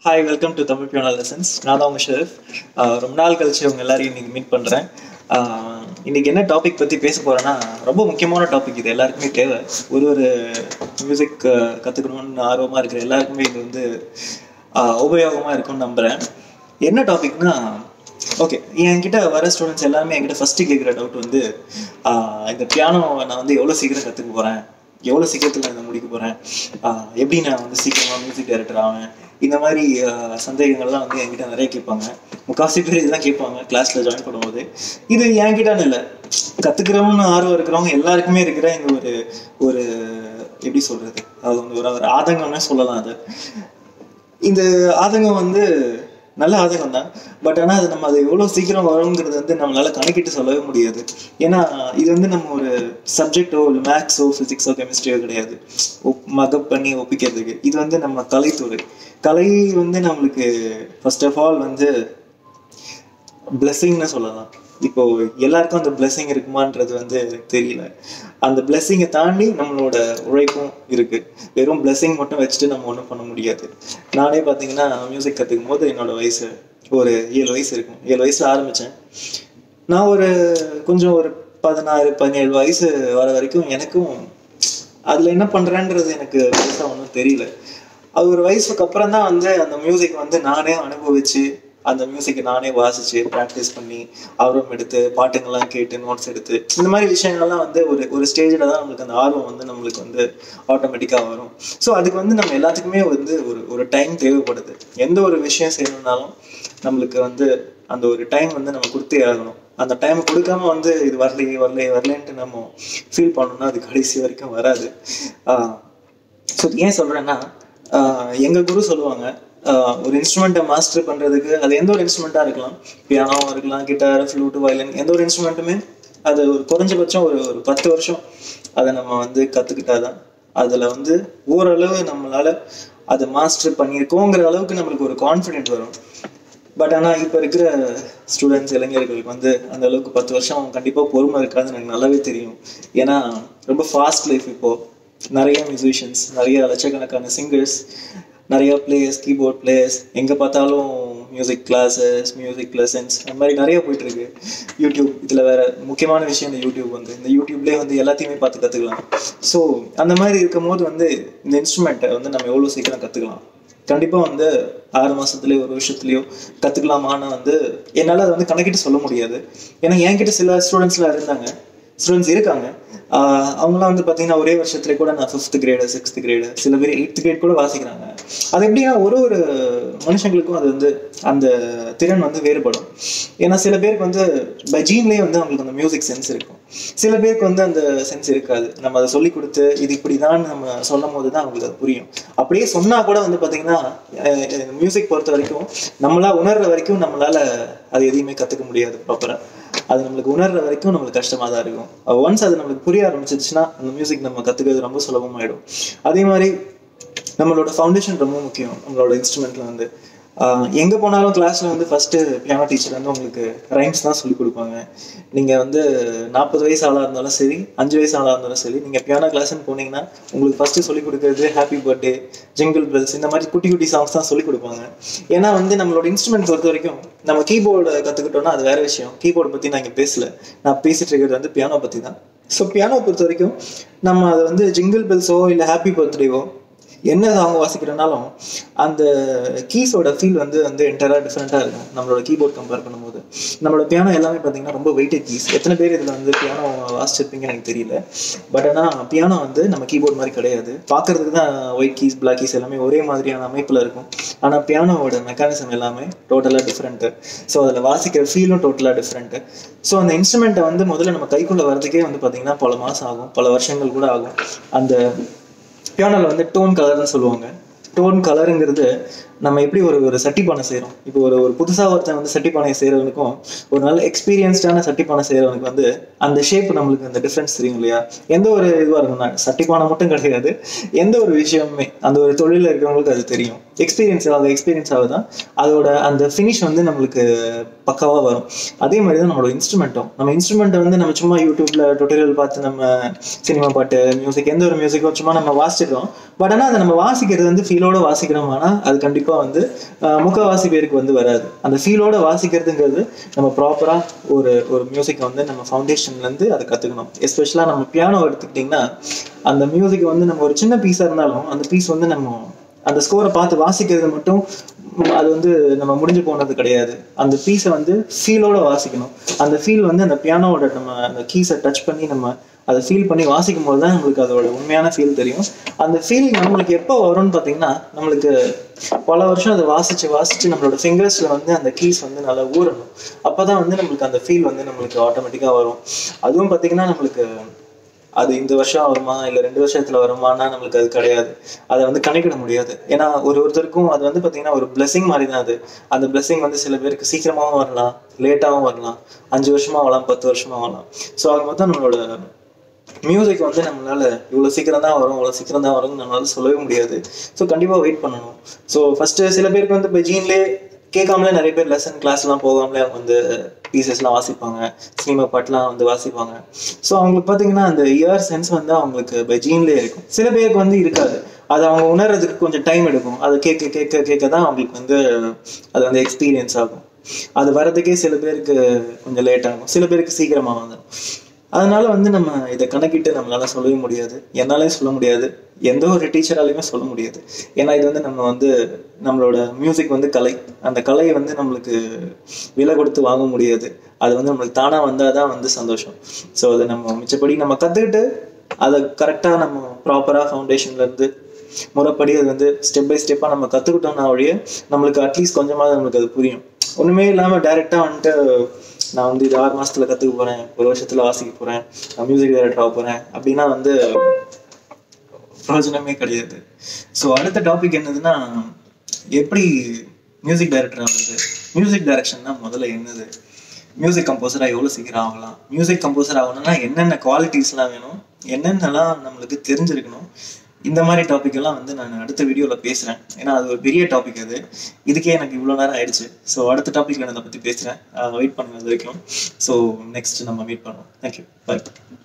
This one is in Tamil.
hi welcome to Tamil piano lessons நான் தான் உங்க ஷெரீஃப் ஆஹ் ரொம்ப நாள் கழிச்சு உங்க எல்லாரையும் இன்னைக்கு மீட் பண்ணுறேன் இன்னைக்கு என்ன டாபிக் பற்றி பேச போகிறேன்னா ரொம்ப முக்கியமான டாபிக் இது எல்லாருக்குமே தேவை ஒரு ஒரு மியூசிக் கற்றுக்கணும்னு ஆர்வமாக இருக்கிற எல்லாருக்குமே இது வந்து உபயோகமாக இருக்கும்னு நம்புகிறேன் என்ன டாபிக்னா ஓகே என்கிட்ட வர ஸ்டூடெண்ட்ஸ் எல்லாருமே என்கிட்ட ஃபஸ்ட்டு கேட்குற டவுட் வந்து ஆஹ் இந்த பியானோ நான் வந்து எவ்வளோ சீக்கிரம் கற்றுக்க போகிறேன் எவ்வளோ சீக்கிரத்தில் நான் இதை முடிக்க போகிறேன் எப்படி நான் வந்து சீக்கிரமாக மியூசிக் டைரக்டர் ஆவேன் இந்த மாதிரி ஆஹ் சந்தேகங்கள்லாம் வந்து என்கிட்ட நிறைய கேட்பாங்க முக்கால்வாசி பேர் இதெல்லாம் கேட்பாங்க கிளாஸில் ஜாயின் பண்ணும்போது இது என்கிட்டன்னு இல்லை கற்றுக்கிறவங்க ஆர்வம் இருக்கிறவங்க எல்லாருக்குமே இருக்கிற இந்த ஒரு ஒரு எப்படி சொல்கிறது அது வந்து ஒரு ஒரு ஆதங்கம்னே சொல்லலாம் அது இந்த ஆதங்கம் வந்து நல்ல ஆதங்கம் தான் பட் ஆனால் அது நம்ம அது எவ்வளோ சீக்கிரம் வருங்கிறது வந்து நம்மளால கணக்கிட்டு சொல்லவே முடியாது ஏன்னா இது வந்து நம்ம ஒரு சப்ஜெக்டோ இல்லை மேக்ஸோ ஃபிசிக்ஸோ கெமிஸ்ட்ரியோ கிடையாது மகப் பண்ணி ஒப்பிக்கிறதுக்கு இது வந்து நம்ம கலைத்துறை கலை வந்து நம்மளுக்கு ஃபர்ஸ்ட் ஆஃப் ஆல் வந்து பிளெஸ்ஸிங்னு சொல்லலாம் இப்போ எல்லாருக்கும் அந்த பிளெஸ்ஸிங் இருக்குமான்றது வந்து எனக்கு தெரியல அந்த பிளெஸ்ஸிங்கை தாண்டி நம்மளோட உழைப்பும் இருக்கு வெறும் பிளெஸ்ஸிங் மட்டும் வச்சுட்டு நம்ம ஒன்றும் பண்ண முடியாது நானே பார்த்தீங்கன்னா மியூசிக் கற்றுக்கும் போது என்னோட வயசு ஒரு ஏழு வயசு இருக்கும் ஏழு வயசுல ஆரம்பித்தேன் நான் ஒரு கொஞ்சம் ஒரு பதினாறு பதினேழு வயசு வர வரைக்கும் எனக்கும் அதில் என்ன பண்ணுறேன்றது எனக்கு பெருசாக ஒன்றும் தெரியல அது ஒரு வயசுக்கு அப்புறம் தான் வந்து அந்த மியூசிக் வந்து நானே அனுபவிச்சு அந்த மியூசிக்கை நானே வாசிச்சு ப்ராக்டிஸ் பண்ணி ஆர்வம் எடுத்து பாட்டுங்கள்லாம் கேட்டு நோட்ஸ் எடுத்து இந்த மாதிரி விஷயங்கள்லாம் வந்து ஒரு ஒரு ஸ்டேஜில் தான் நம்மளுக்கு அந்த ஆர்வம் வந்து நம்மளுக்கு வந்து ஆட்டோமேட்டிக்காக வரும் ஸோ அதுக்கு வந்து நம்ம எல்லாத்துக்குமே வந்து ஒரு ஒரு டைம் தேவைப்படுது எந்த ஒரு விஷயம் செய்யணும்னாலும் நம்மளுக்கு வந்து அந்த ஒரு டைம் வந்து நம்ம கொடுத்தே ஆகணும் அந்த டைம் கொடுக்காம வந்து இது வரலையே வரலையே வரலன்ட்டு நம்ம ஃபீல் பண்ணோம்னா அது கடைசி வரைக்கும் வராது ஸோ ஏன் சொல்கிறேன்னா எங்கள் குரு சொல்லுவாங்க ஒரு இன்ஸ்ட்ருமெண்ட்டை மாஸ்டர் பண்ணுறதுக்கு அது எந்த ஒரு இன்ஸ்ட்ருமெண்ட்டாக இருக்கலாம் பியானோவாக இருக்கலாம் கிட்டார் ஃப்ளூட்டு வயலின் எந்த ஒரு இன்ஸ்ட்ருமெண்ட்டுமே அது ஒரு குறைஞ்சபட்சம் ஒரு ஒரு பத்து வருஷம் அதை நம்ம வந்து கற்றுக்கிட்டாதான் அதில் வந்து ஓரளவு நம்மளால் அதை மாஸ்டர் பண்ணியிருக்கோங்கிற அளவுக்கு நம்மளுக்கு ஒரு கான்ஃபிடென்ட் வரும் பட் ஆனால் இப்போ இருக்கிற ஸ்டூடெண்ட்ஸ் இளைஞர்களுக்கு வந்து அந்த அளவுக்கு பத்து வருஷம் கண்டிப்பாக பொறுமை இருக்காதுன்னு எனக்கு நல்லாவே தெரியும் ஏன்னா ரொம்ப ஃபாஸ்ட் லைஃப் இப்போது நிறைய மியூசிஷியன்ஸ் நிறைய லட்சக்கணக்கான சிங்கர்ஸ் நிறைய பிளேயர்ஸ் கீபோர்ட் பிளேயர்ஸ் எங்கே பார்த்தாலும் மியூசிக் கிளாஸஸ் மியூசிக் லெசன்ஸ் அந்த மாதிரி நிறைய போயிட்டு இருக்கு யூடியூப் இதில் வேற முக்கியமான விஷயம் இந்த யூடியூப் வந்து இந்த யூடியூப்லேயே வந்து எல்லாத்தையுமே பார்த்து கற்றுக்கலாம் ஸோ அந்த மாதிரி இருக்கும் போது வந்து இந்த இன்ஸ்ட்ருமெண்ட்டை வந்து நம்ம எவ்வளோ சீக்கிரம் கற்றுக்கலாம் கண்டிப்பாக வந்து ஆறு மாதத்துலேயோ ஒரு வருஷத்துலேயோ கற்றுக்கலாமான்னு வந்து என்னால் அதை வந்து கணக்கிட்டு சொல்ல முடியாது ஏன்னா என்கிட்ட சில ஸ்டூடெண்ட்ஸ்லாம் இருந்தாங்க ஸ்டூடெண்ட்ஸ் இருக்காங்க அவங்களாம் வந்து பார்த்தீங்கன்னா ஒரே வருஷத்துல கூட நான் ஃபிஃப்த் கிரேடு சிக்ஸ்த் கிரேடு சில பேர் எயித்து கிரேட் கூட வாசிக்கிறாங்க அது எப்படின்னா ஒரு ஒரு மனுஷங்களுக்கும் அது வந்து அந்த திறன் வந்து வேறுபடும் ஏன்னா சில பேருக்கு வந்து பை ஜீன்லேயே வந்து அவங்களுக்கு அந்த மியூசிக் சென்ஸ் இருக்கும் சில பேருக்கு வந்து அந்த சென்ஸ் இருக்காது நம்ம அதை சொல்லி கொடுத்து இது இப்படி தான் நம்ம சொல்லும் போது தான் அவங்களுக்கு அது புரியும் அப்படியே சொன்னா கூட வந்து பார்த்தீங்கன்னா மியூசிக் பொறுத்த வரைக்கும் நம்மளா உணர்ற வரைக்கும் நம்மளால அது எதையுமே கற்றுக்க முடியாது ப்ராப்பராக அது நம்மளுக்கு உணர்ற வரைக்கும் நம்மளுக்கு கஷ்டமாக தான் இருக்கும் ஒன்ஸ் அது நம்மளுக்கு புரிய ஆரம்பிச்சிருச்சுன்னா அந்த மியூசிக் நம்ம கற்றுக்கிறது ரொம்ப சுலபமாயிடும் அதே மாதிரி நம்மளோட ஃபவுண்டேஷன் ரொம்ப முக்கியம் நம்மளோட இன்ஸ்ட்ருமெண்ட்ல வந்து எங்கே போனாலும் கிளாஸில் வந்து ஃபஸ்ட்டு பியானோ டீச்சர் வந்து உங்களுக்கு ரைம்ஸ் தான் சொல்லிக் கொடுப்பாங்க நீங்கள் வந்து நாற்பது வயசு ஆளாக இருந்தாலும் சரி அஞ்சு வயசு ஆளாக இருந்தாலும் சரி நீங்கள் பியானோ கிளாஸ்ன்னு போனீங்கன்னா உங்களுக்கு ஃபஸ்ட்டு சொல்லிக் கொடுக்குறது ஹாப்பி பர்த்டே ஜிங்கிள் பெல்ஸ் இந்த மாதிரி குட்டி குட்டி சாங்ஸ் தான் சொல்லிக் கொடுப்பாங்க ஏன்னா வந்து நம்மளோட இன்ஸ்ட்ருமெண்ட் பொறுத்த வரைக்கும் நம்ம கீபோர்டு கற்றுக்கிட்டோம்னா அது வேற விஷயம் கீபோர்டு பற்றி நான் இங்கே பேசல நான் பேசிட்டு இருக்கிறது வந்து பியானோ பற்றி தான் ஸோ பியானோ பொறுத்த வரைக்கும் நம்ம அதை வந்து ஜிங்கிள் பெல்ஸோ இல்லை ஹாப்பி பர்த்டேவோ என்ன சாங் வாசிக்கிறனாலும் அந்த கீஸோட ஃபீல் வந்து வந்து என்டராக டிஃப்ரெண்ட்டாக இருக்கும் நம்மளோட கீபோர்ட் கம்பேர் பண்ணும்போது நம்மளோட பியானோ எல்லாமே பார்த்தீங்கன்னா ரொம்ப வெயிட்டட் கீஸ் எத்தனை பேர் இதில் வந்து பியானோ வாசிச்சிருப்பீங்கன்னு எனக்கு தெரியல பட் ஆனால் பியானோ வந்து நம்ம கீபோர்ட் மாதிரி கிடையாது பார்க்கறதுக்கு தான் ஒயிட் கீஸ் பிளாக் கீஸ் எல்லாமே ஒரே மாதிரியான அமைப்பில் இருக்கும் ஆனால் பியானோவோட மெக்கானிசம் எல்லாமே டோட்டலாக டிஃப்ரெண்ட்டு ஸோ அதில் வாசிக்கிற ஃபீலும் டோட்டலாக டிஃப்ரெண்ட்டு ஸோ அந்த இன்ஸ்ட்ருமெண்ட்டை வந்து முதல்ல நம்ம கைக்குள்ளே வரதுக்கே வந்து பார்த்தீங்கன்னா பல மாதம் ஆகும் பல வருஷங்கள் கூட ஆகும் அந்த பியானோவில் வந்து டோன் கலர்னு சொல்லுவாங்க டோன் கலருங்கிறது நம்ம எப்படி ஒரு ஒரு சட்டி பானை செய்கிறோம் இப்போ ஒரு ஒரு புதுசாக ஒருத்தன் வந்து சட்டி பானை செய்கிறவனுக்கும் ஒரு நல்ல எக்ஸ்பீரியன்ஸ்டான சட்டி பானை செய்கிறவனுக்கு வந்து அந்த ஷேப் நம்மளுக்கு அந்த டிஃப்ரென்ஸ் தெரியும் இல்லையா எந்த ஒரு இதுவாக இருக்கும் சட்டி பானை மட்டும் கிடையாது எந்த ஒரு விஷயமுமே அந்த ஒரு தொழிலில் இருக்கிறவங்களுக்கு அது தெரியும் எக்ஸ்பீரியன்ஸ் ஆகுது எக்ஸ்பீரியன்ஸ் ஆகுதான் அதோட அந்த ஃபினிஷ் வந்து நம்மளுக்கு பக்காவாக வரும் அதே மாதிரி தான் நம்மளோட இன்ஸ்ட்ருமெண்ட்டும் நம்ம இன்ஸ்ட்ருமெண்ட்டை வந்து நம்ம சும்மா யூடியூப்ல டுட்டோரியல் பார்த்து நம்ம சினிமா பாட்டு மியூசிக் எந்த ஒரு மியூசிக்கும் சும்மா நம்ம வாசிச்சிடுறோம் பட் ஆனால் அதை நம்ம வாசிக்கிறது வந்து ஃபீலோட வாசிக்கிறோம்னா அது கண்டிப்பாக வந்து ஆஹ், முக்கால்வாசி பேருக்கு வந்து வராது அந்த ஃபீலோட வாசிக்கிறதுங்கிறது நம்ம ப்ராப்பராக ஒரு ஒரு மியூசிக்கை வந்து நம்ம ஃபவுண்டேஷன்லேருந்து அதை கற்றுக்கணும் எஸ்பெஷலாக நம்ம பியானோ எடுத்துக்கிட்டிங்கன்னா அந்த மியூசிக் வந்து நம்ம ஒரு சின்ன பீஸாக இருந்தாலும் அந்த பீஸ் வந்து நம்ம அந்த ஸ்கோரை பார்த்து வாசிக்கிறது மட்டும் ம், அது வந்து நம்ம முடிஞ்சு போனது கிடையாது அந்த பீஸை வந்து ஃபீலோட வாசிக்கணும் அந்த ஃபீல் வந்து அந்த பியானோட நம்ம அந்த கீஸை டச் பண்ணி நம்ம அதை ஃபீல் பண்ணி வாசிக்கும் போது தான் நம்மளுக்கு அதோட உண்மையான ஃபீல் தெரியும் அந்த ஃபீல் நம்மளுக்கு எப்போ வரும்னு பார்த்தீங்கன்னா நம்மளுக்கு பல வருஷம் அதை வாசிச்சு வாசிச்சு நம்மளோட ஃபிங்கர்ஸ்ல வந்து அந்த கீஸ் வந்து நல்லா ஊறணும் அப்பதான் வந்து நம்மளுக்கு அந்த ஃபீல் வந்து நம்மளுக்கு ஆட்டோமேட்டிக்காக வரும் அதுவும் பார்த்தீங்கன்னா நம்மளுக்கு அது இந்த வருஷம் வருமா இல்லை ரெண்டு வருஷத்துல வருமானா நம்மளுக்கு அது கிடையாது அதை வந்து கணக்கிட முடியாது ஏன்னா ஒரு ஒருத்தருக்கும் அது வந்து பார்த்தீங்கன்னா ஒரு blessing மாதிரி தான் அது அந்த blessing வந்து சில பேருக்கு சீக்கிரமாகவும் வரலாம் லேட்டாகவும் வரலாம் அஞ்சு வருஷமா வரலாம் பத்து வருஷமா வரலாம் ஸோ அது மொத்தம் நம்மளோட மியூசிக் வந்து நம்மளால இவ்வளோ சீக்கிரம் தான் வரும் இவ்வளோ சீக்கிரம் தான் வரும்னு நம்மளால சொல்லவே முடியாது ஸோ கண்டிப்பாக வெயிட் பண்ணணும் ஸோ ஃபர்ஸ்ட் சில பேருக்கு வந்து இப்போ ஜீன்லேயே கேட்காமலே நிறைய பேர் லெசன் கிளாஸ்லாம் போகாமலே அவங்க வந்து பீசஸ்லாம் வாசிப்பாங்க சினிமா பாட்டுலாம் வந்து வாசிப்பாங்க ஸோ அவங்களுக்கு பார்த்தீங்கன்னா அந்த இயர் சென்ஸ் வந்து அவங்களுக்கு பை ஜீன்லேயே இருக்கும் சில பேருக்கு வந்து இருக்காது அது அவங்க உணர்றதுக்கு கொஞ்சம் டைம் எடுக்கும் அதை கேட்க கேட்க கேட்க தான் அவங்களுக்கு வந்து அது வந்து எக்ஸ்பீரியன்ஸ் ஆகும் அது வர்றதுக்கே சில பேருக்கு கொஞ்சம் லேட் ஆகும் சில பேருக்கு சீக்கிரமாக வந்துடும் அதனால வந்து நம்ம இதை கணக்கிட்டு நம்மளால சொல்லவே முடியாது என்னாலையும் சொல்ல முடியாது எந்த ஒரு டீச்சராலையுமே சொல்ல முடியாது ஏன்னா இது வந்து நம்ம வந்து நம்மளோட மியூசிக் வந்து கலை அந்த கலையை வந்து நம்மளுக்கு விலை கொடுத்து வாங்க முடியாது அது வந்து நம்மளுக்கு தானா வந்தால் தான் வந்து சந்தோஷம் ஸோ அதை நம்ம மிச்சப்படி நம்ம கற்றுக்கிட்டு அதை கரெக்டாக நம்ம ப்ராப்பராக ஃபவுண்டேஷன்லேருந்து முறைப்படி அது வந்து ஸ்டெப் பை ஸ்டெப்பாக நம்ம கற்றுக்கிட்டோம்னா ஒழிய நம்மளுக்கு அட்லீஸ்ட் கொஞ்சமாவது நம்மளுக்கு அது புரியும் ஒன்றுமே இல்லாமல் டைரெக்டாக வந்துட்டு நான் வந்து இது ஆறு மாசத்துல கற்றுக்க போகிறேன் ஒரு வருஷத்தில் வாசிக்க போகிறேன் நான் மியூசிக் டைரக்டர் ஆக போகிறேன் அப்படின்னா வந்து பிரயோஜனமே கிடையாது ஸோ அடுத்த டாபிக் என்னதுன்னா எப்படி மியூசிக் டைரக்டர் ஆகுது மியூசிக் டைரக்ஷன் தான் முதல்ல என்னது மியூசிக் கம்போசராக எவ்வளோ சீக்கிரம் ஆகலாம் மியூசிக் கம்போசர் ஆகணும்னா என்னென்ன குவாலிட்டிஸ்லாம் வேணும் என்னென்னலாம் நம்மளுக்கு தெரிஞ்சிருக்கணும் இந்த மாதிரி டாபிக் எல்லாம் வந்து நான் அடுத்த வீடியோவில் பேசுகிறேன் ஏன்னா அது ஒரு பெரிய டாபிக் அது இதுக்கே எனக்கு இவ்வளோ நேரம் ஆயிடுச்சு ஸோ அடுத்த டாபிக்ல நான் அதை பற்றி பேசுகிறேன் வெயிட் பண்ணுங்க அது வரைக்கும் ஸோ நெக்ஸ்ட் நம்ம மீட் பண்ணுவோம் தேங்க்யூ பை